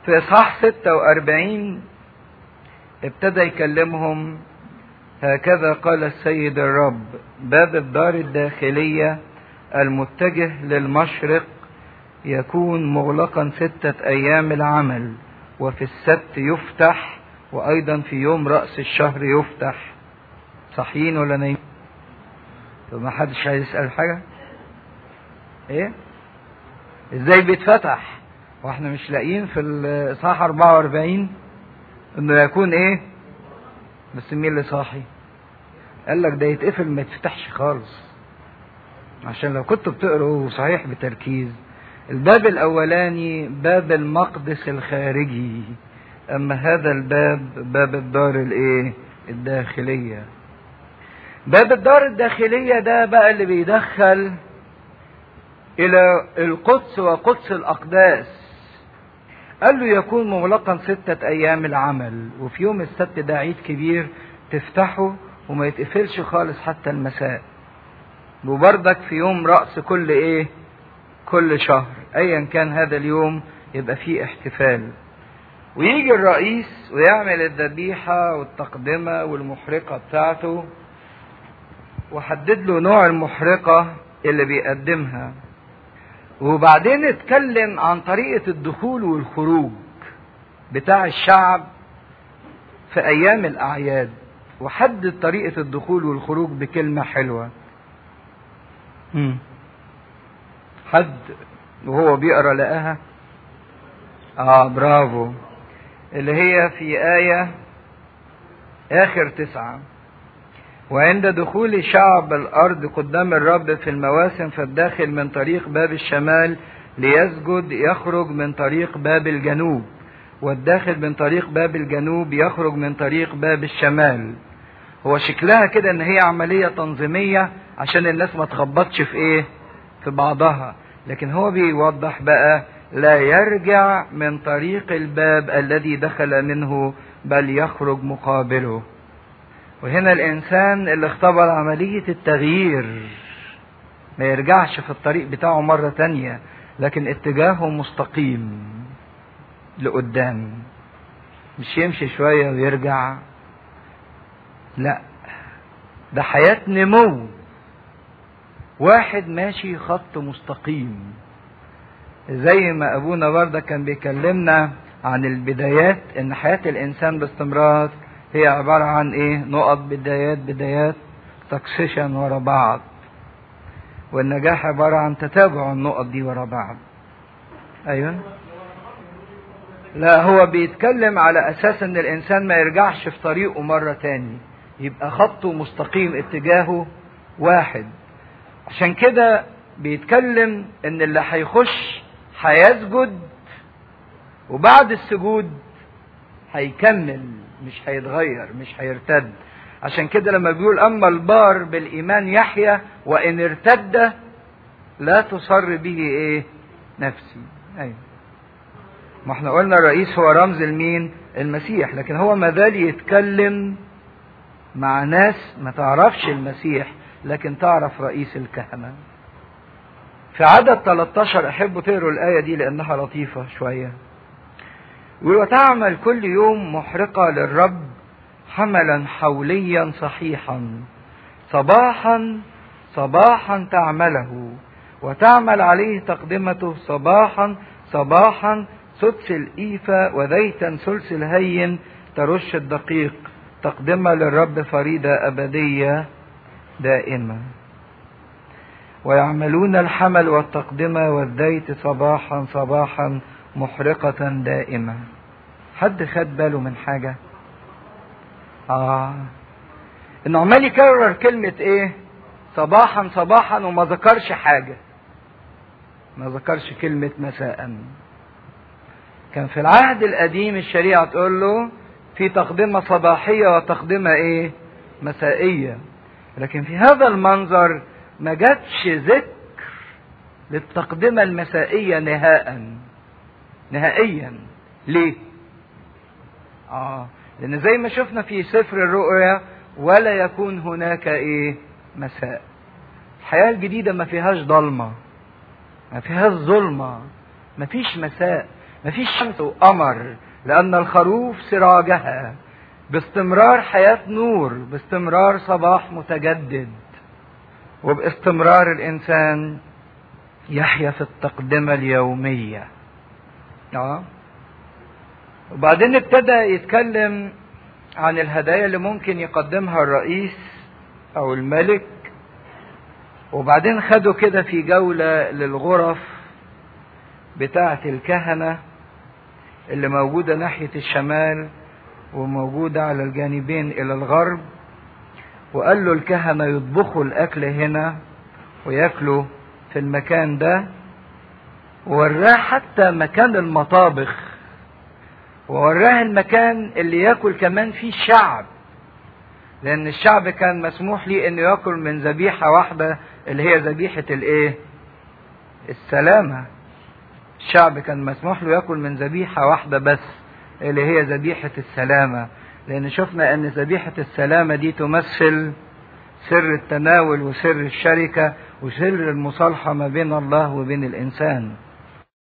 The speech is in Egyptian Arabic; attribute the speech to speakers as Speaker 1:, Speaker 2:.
Speaker 1: في إصحاح 46 ابتدى يكلمهم هكذا قال السيد الرب باب الدار الداخلية المتجه للمشرق يكون مغلقا ستة أيام العمل وفي السبت يفتح وأيضا في يوم رأس الشهر يفتح صحيين ولا نايمين؟ طب ما حدش عايز يسأل حاجة؟ إيه؟ إزاي بيتفتح؟ واحنا مش لاقيين في الإصحاح 44 إنه يكون إيه؟ بس مين اللي صاحي؟ قال لك ده يتقفل ما يتفتحش خالص عشان لو كنتوا بتقروا صحيح بتركيز الباب الاولاني باب المقدس الخارجي اما هذا الباب باب الدار الايه الداخليه باب الدار الداخليه ده بقى اللي بيدخل الى القدس وقدس الاقداس قال له يكون مغلقا ستة أيام العمل وفي يوم السبت ده عيد كبير تفتحه وما يتقفلش خالص حتى المساء وبردك في يوم رأس كل إيه كل شهر أيا كان هذا اليوم يبقى فيه احتفال ويجي الرئيس ويعمل الذبيحة والتقدمة والمحرقة بتاعته وحدد له نوع المحرقة اللي بيقدمها وبعدين اتكلم عن طريقة الدخول والخروج بتاع الشعب في أيام الأعياد وحدد طريقة الدخول والخروج بكلمة حلوة مم. حد وهو بيقرا لقاها اه برافو اللي هي في آية آخر تسعة وعند دخول شعب الأرض قدام الرب في المواسم فالداخل من طريق باب الشمال ليسجد يخرج من طريق باب الجنوب والداخل من طريق باب الجنوب يخرج من طريق باب الشمال هو شكلها كده ان هي عملية تنظيمية عشان الناس ما تخبطش في ايه في بعضها لكن هو بيوضح بقى لا يرجع من طريق الباب الذي دخل منه بل يخرج مقابله وهنا الانسان اللي اختبر عملية التغيير ما يرجعش في الطريق بتاعه مرة تانية لكن اتجاهه مستقيم لقدام مش يمشي شوية ويرجع لا ده حياة نمو واحد ماشي خط مستقيم زي ما ابونا برضه كان بيكلمنا عن البدايات ان حياة الانسان باستمرار هي عبارة عن ايه نقط بدايات بدايات سكسيشن ورا بعض والنجاح عبارة عن تتابع النقط دي ورا بعض ايوه لا هو بيتكلم على اساس ان الانسان ما يرجعش في طريقه مرة تاني يبقى خطه مستقيم اتجاهه واحد عشان كده بيتكلم ان اللي هيخش هيسجد وبعد السجود هيكمل مش هيتغير مش هيرتد عشان كده لما بيقول اما البار بالايمان يحيى وان ارتد لا تصر به ايه نفسي ايوه ما احنا قلنا الرئيس هو رمز المين المسيح لكن هو ما زال يتكلم مع ناس ما تعرفش المسيح لكن تعرف رئيس الكهنة في عدد 13 احب تقروا الايه دي لانها لطيفه شويه يقول وتعمل كل يوم محرقه للرب حملا حوليا صحيحا صباحا صباحا تعمله وتعمل عليه تقدمته صباحا صباحا سدس الإيفة وزيتا ثلث الهين ترش الدقيق تقدمة للرب فريدة أبدية دائمة ويعملون الحمل والتقدمة والزيت صباحا صباحا محرقة دائمة حد خد باله من حاجة آه إنه عمال يكرر كلمة إيه صباحا صباحا وما ذكرش حاجة ما ذكرش كلمة مساء كان في العهد القديم الشريعة تقول له في تقدمة صباحية وتقدمة إيه مسائية لكن في هذا المنظر ما جاتش ذكر للتقدمة المسائية نهاء نهائيا ليه اه لان زي ما شفنا في سفر الرؤيا ولا يكون هناك ايه مساء الحياة الجديدة ما فيهاش ضلمة ما فيهاش ظلمة ما فيش مساء مفيش شمس وقمر لأن الخروف سراجها باستمرار حياة نور باستمرار صباح متجدد وباستمرار الإنسان يحيا في التقدمة اليومية آه. وبعدين ابتدى يتكلم عن الهدايا اللي ممكن يقدمها الرئيس أو الملك وبعدين خدوا كده في جولة للغرف بتاعة الكهنة اللي موجودة ناحية الشمال وموجودة على الجانبين إلى الغرب وقال له الكهنة يطبخوا الأكل هنا وياكلوا في المكان ده ووراه حتى مكان المطابخ ووراه المكان اللي ياكل كمان فيه الشعب لأن الشعب كان مسموح ليه إنه ياكل من ذبيحة واحدة اللي هي ذبيحة الإيه؟ السلامة. الشعب كان مسموح له ياكل من ذبيحة واحدة بس اللي هي ذبيحة السلامة لأن شفنا أن ذبيحة السلامة دي تمثل سر التناول وسر الشركة وسر المصالحة ما بين الله وبين الإنسان